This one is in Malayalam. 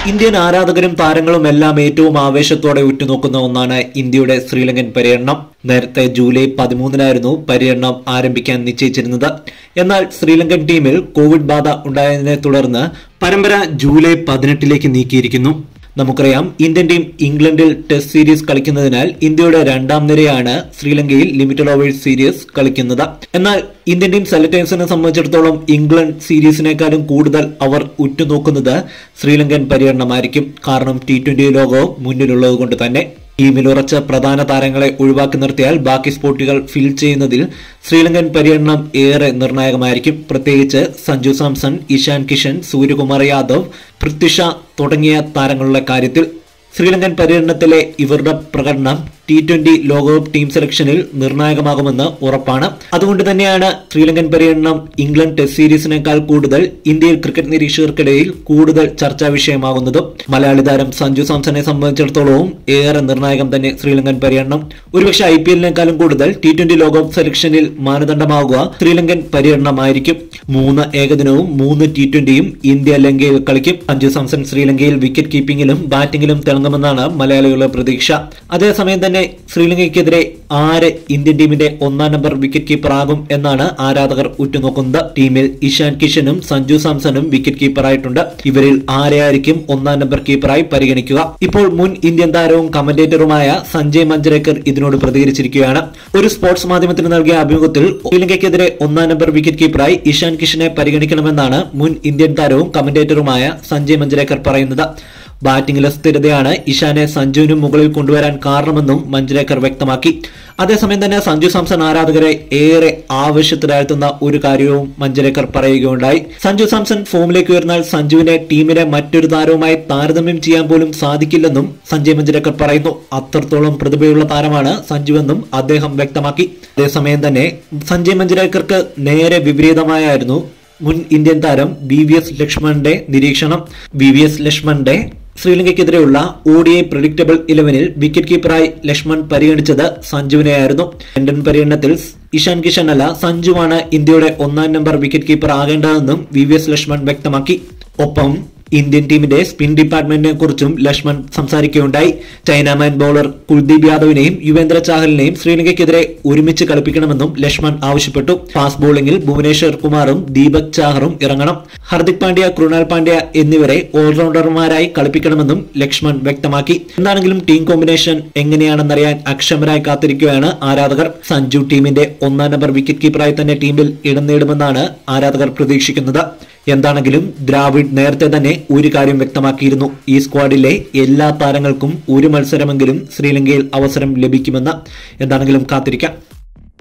ഇന്ത്യൻ ആരാധകരും താരങ്ങളും എല്ലാം ഏറ്റവും ആവേശത്തോടെ ഉറ്റുനോക്കുന്ന ഒന്നാണ് ഇന്ത്യയുടെ ശ്രീലങ്കൻ പര്യടനം നേരത്തെ ജൂലൈ പതിമൂന്നിനായിരുന്നു പര്യടനം ആരംഭിക്കാൻ നിശ്ചയിച്ചിരുന്നത് എന്നാൽ ശ്രീലങ്കൻ ടീമിൽ കോവിഡ് ബാധ ഉണ്ടായതിനെ തുടർന്ന് പരമ്പര ജൂലൈ പതിനെട്ടിലേക്ക് നീക്കിയിരിക്കുന്നു നമുക്കറിയാം ഇന്ത്യൻ ടീം ഇംഗ്ലണ്ടിൽ ടെസ്റ്റ് സീരീസ് കളിക്കുന്നതിനാൽ ഇന്ത്യയുടെ രണ്ടാം നിരയാണ് ശ്രീലങ്കയിൽ ലിമിറ്റഡ് ഓവേഴ്സ് സീരീസ് കളിക്കുന്നത് എന്നാൽ ഇന്ത്യൻ ടീം സെലക്ടേഴ്സിനെ സംബന്ധിച്ചിടത്തോളം ഇംഗ്ലണ്ട് സീരീസിനേക്കാളും കൂടുതൽ അവർ ഉറ്റുനോക്കുന്നത് ശ്രീലങ്കൻ പര്യടനമായിരിക്കും കാരണം ടി ട്വന്റി ലോകവും മുന്നിലുള്ളത് കൊണ്ട് തന്നെ ടീമിൽ ഉറച്ച പ്രധാന താരങ്ങളെ ഒഴിവാക്കി നിർത്തിയാൽ ബാക്കി സ്പോട്ടുകൾ ഫിൽ ചെയ്യുന്നതിൽ ശ്രീലങ്കൻ പര്യടനം ഏറെ നിർണായകമായിരിക്കും പ്രത്യേകിച്ച് സഞ്ജു സാംസൺ ഇഷാൻ കിഷൻ സൂര്യകുമാർ യാദവ് പൃഥ്വിഷ തുടങ്ങിയ താരങ്ങളുടെ കാര്യത്തിൽ ശ്രീലങ്കൻ പര്യടനത്തിലെ ഇവരുടെ പ്രകടനം ടി ട്വന്റി ലോകകപ്പ് ടീം സെലക്ഷനിൽ നിർണായകമാകുമെന്ന് ഉറപ്പാണ് അതുകൊണ്ട് തന്നെയാണ് ശ്രീലങ്കൻ പര്യടനം ഇംഗ്ലണ്ട് ടെസ്റ്റ് സീരീസിനേക്കാൾ കൂടുതൽ ഇന്ത്യയിൽ ക്രിക്കറ്റ് നിരീക്ഷകർക്കിടയിൽ കൂടുതൽ ചർച്ചാ വിഷയമാകുന്നത് മലയാളി താരം സഞ്ജു സാംസണെ സംബന്ധിച്ചിടത്തോളവും ഏറെ നിർണായകം തന്നെ ശ്രീലങ്കൻ പര്യടനം ഒരുപക്ഷെ ഐ പി എല്ലിനേക്കാളും കൂടുതൽ ടി ട്വന്റി ലോകകപ്പ് സെലക്ഷനിൽ മാനദണ്ഡമാകുക ശ്രീലങ്കൻ പര്യടനമായിരിക്കും മൂന്ന് ഏകദിനവും മൂന്ന് ടി ട്വന്റിയും ഇന്ത്യ ലങ്കയിൽ കളിക്കും സഞ്ജു സാംസൺ ശ്രീലങ്കയിൽ വിക്കറ്റ് കീപ്പിംഗിലും ബാറ്റിംഗിലും തിളങ്ങുമെന്നാണ് മലയാളികളുടെ പ്രതീക്ഷ അതേസമയം തന്നെ ശ്രീലങ്കയ്ക്കെതിരെ ആര് ഇന്ത്യൻ ടീമിന്റെ ഒന്നാം നമ്പർ വിക്കറ്റ് കീപ്പർ ആകും എന്നാണ് ആരാധകർ ഉറ്റുനോക്കുന്നത് ടീമിൽ ഇഷാൻ കിഷനും സഞ്ജു സാംസണും വിക്കറ്റ് കീപ്പറായിട്ടുണ്ട് ഇവരിൽ ആരെയായിരിക്കും ഒന്നാം നമ്പർ കീപ്പറായി പരിഗണിക്കുക ഇപ്പോൾ മുൻ ഇന്ത്യൻ താരവും കമന്റേറ്ററുമായ സഞ്ജയ് മഞ്ജരേക്കർ ഇതിനോട് പ്രതികരിച്ചിരിക്കുകയാണ് ഒരു സ്പോർട്സ് മാധ്യമത്തിന് നൽകിയ അഭിമുഖത്തിൽ ശ്രീലങ്കയ്ക്കെതിരെ ഒന്നാം നമ്പർ വിക്കറ്റ് കീപ്പറായി ഇഷാൻ കിഷനെ പരിഗണിക്കണമെന്നാണ് മുൻ ഇന്ത്യൻ താരവും കമന്റേറ്ററുമായ സഞ്ജയ് മഞ്ജരേക്കർ പറയുന്നത് ബാറ്റിംഗിലെ സ്ഥിരതയാണ് ഇഷാനെ സഞ്ജുവിനും മുകളിൽ കൊണ്ടുവരാൻ കാരണമെന്നും മഞ്ജരേക്കർ വ്യക്തമാക്കി അതേസമയം തന്നെ സഞ്ജു സാംസൺ ആരാധകരെ ഏറെ ആവശ്യത്തിലാഴ്ത്തുന്ന ഒരു കാര്യവും മഞ്ജരേക്കർ പറയുകയുണ്ടായി സഞ്ജു സാംസൺ ഫോമിലേക്ക് ഉയർന്നാൽ സഞ്ജുവിനെ ടീമിനെ മറ്റൊരു താരവുമായി താരതമ്യം ചെയ്യാൻ പോലും സാധിക്കില്ലെന്നും സഞ്ജയ് മഞ്ജരേക്കർ പറയുന്നു അത്രത്തോളം പ്രതിഭയുള്ള താരമാണ് സഞ്ജുവെന്നും അദ്ദേഹം വ്യക്തമാക്കി അതേസമയം തന്നെ സഞ്ജയ് മഞ്ജരേക്കർക്ക് നേരെ വിപരീതമായായിരുന്നു മുൻ ഇന്ത്യൻ താരം ബി വി എസ് ലക്ഷ്മണന്റെ നിരീക്ഷണം ബി വി എസ് ലക്ഷ്മണന്റെ ശ്രീലങ്കയ്ക്കെതിരെയുള്ള ഓഡിഐ പ്രഡിക്റ്റബിൾ ഇലവനിൽ വിക്കറ്റ് കീപ്പറായി ലക്ഷ്മൺ പരിഗണിച്ചത് സഞ്ജുവിനെയായിരുന്നു ലണ്ടൻ പര്യടനത്തിൽ ഇഷാൻ കിഷൻ അല്ല സഞ്ജുവാണ് ഇന്ത്യയുടെ ഒന്നാം നമ്പർ വിക്കറ്റ് കീപ്പർ ആകേണ്ടതെന്നും വി വി എസ് ലക്ഷ്മൺ വ്യക്തമാക്കി ഒപ്പം ഇന്ത്യൻ ടീമിന്റെ സ്പിൻ ഡിപ്പാർട്ട്മെന്റിനെ കുറിച്ചും ലക്ഷ്മൺ സംസാരിക്കുകയുണ്ടായി ചൈനാമാൻ ബൌളർ കുൽദീപ് യാദവിനെയും യുവേന്ദ്ര ചാഹലിനെയും ശ്രീലങ്കയ്ക്കെതിരെ ഒരുമിച്ച് കളിപ്പിക്കണമെന്നും ലക്ഷ്മൺ ആവശ്യപ്പെട്ടു ഫാസ്റ്റ് ബോളിംഗിൽ ഭുവനേശ്വർ കുമാറും ദീപക് ചാഹറും ഇറങ്ങണം ഹർദിക് പാണ്ഡ്യ കൃണാൽ പാണ്ഡ്യ എന്നിവരെ ഓൾറൗണ്ടർമാരായി കളിപ്പിക്കണമെന്നും ലക്ഷ്മൺ വ്യക്തമാക്കി എന്താണെങ്കിലും ടീം കോമ്പിനേഷൻ എങ്ങനെയാണെന്നറിയാൻ അക്ഷമരായി കാത്തിരിക്കുകയാണ് ആരാധകർ സഞ്ജു ടീമിന്റെ ഒന്നാം നമ്പർ വിക്കറ്റ് കീപ്പറായി തന്നെ ടീമിൽ ഇടം നേടുമെന്നാണ് ആരാധകർ പ്രതീക്ഷിക്കുന്നത് എന്താണെങ്കിലും ദ്രാവിഡ് നേരത്തെ തന്നെ ഒരു കാര്യം വ്യക്തമാക്കിയിരുന്നു ഈ സ്ക്വാഡിലെ എല്ലാ താരങ്ങൾക്കും ഒരു മത്സരമെങ്കിലും ശ്രീലങ്കയിൽ അവസരം ലഭിക്കുമെന്ന് എന്താണെങ്കിലും കാത്തിരിക്കാം